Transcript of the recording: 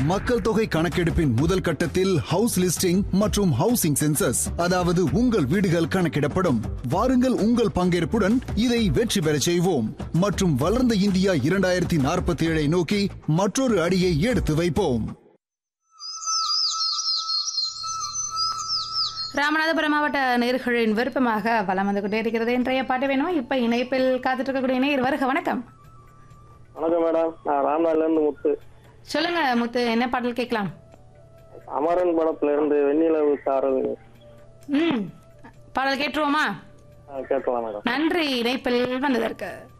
மக்கள் தொகை கணக்கெடுப்பின் முதல் கட்டத்தில் ஹவுஸ் லிஸ்டிங் மற்றும் ஹவுசிங் சென்சஸ் அதாவது உங்கள் வீடுகள் கணக்கிடப்படும் வாருங்கள் உங்கள் பங்கேற்புடன் இதை வெற்றி பெறச் செய்வோம் மற்றும் வளர்ந்த இந்தியா இரண்டாயிரத்தி நாற்பத்தி ஏழை நோக்கி மற்றொரு அடியை எடுத்து வைப்போம் ராமநாதபுரம் மாவட்ட நேர்களின் விருப்பமாக வலம் வந்து கொண்டே இருக்கிறது இன்றைய பாட்டு வேணுமா இப்ப இணைப்பில் காத்துட்டு இருக்கக்கூடிய நேர் வருக வணக்கம் வணக்கம் மேடம் நான் ராம்நாட்ல இருந்து முத்து சொல்லுங்க முத்து என்ன பாடல் கேட்கலாம் அமரன் படத்துல இருந்து வெண்ணிலவு சாரல் ம் பாடல் கேட்டுருவோமா கேட்கலாம் மேடம் நன்றி இணைப்பில் வந்ததற்கு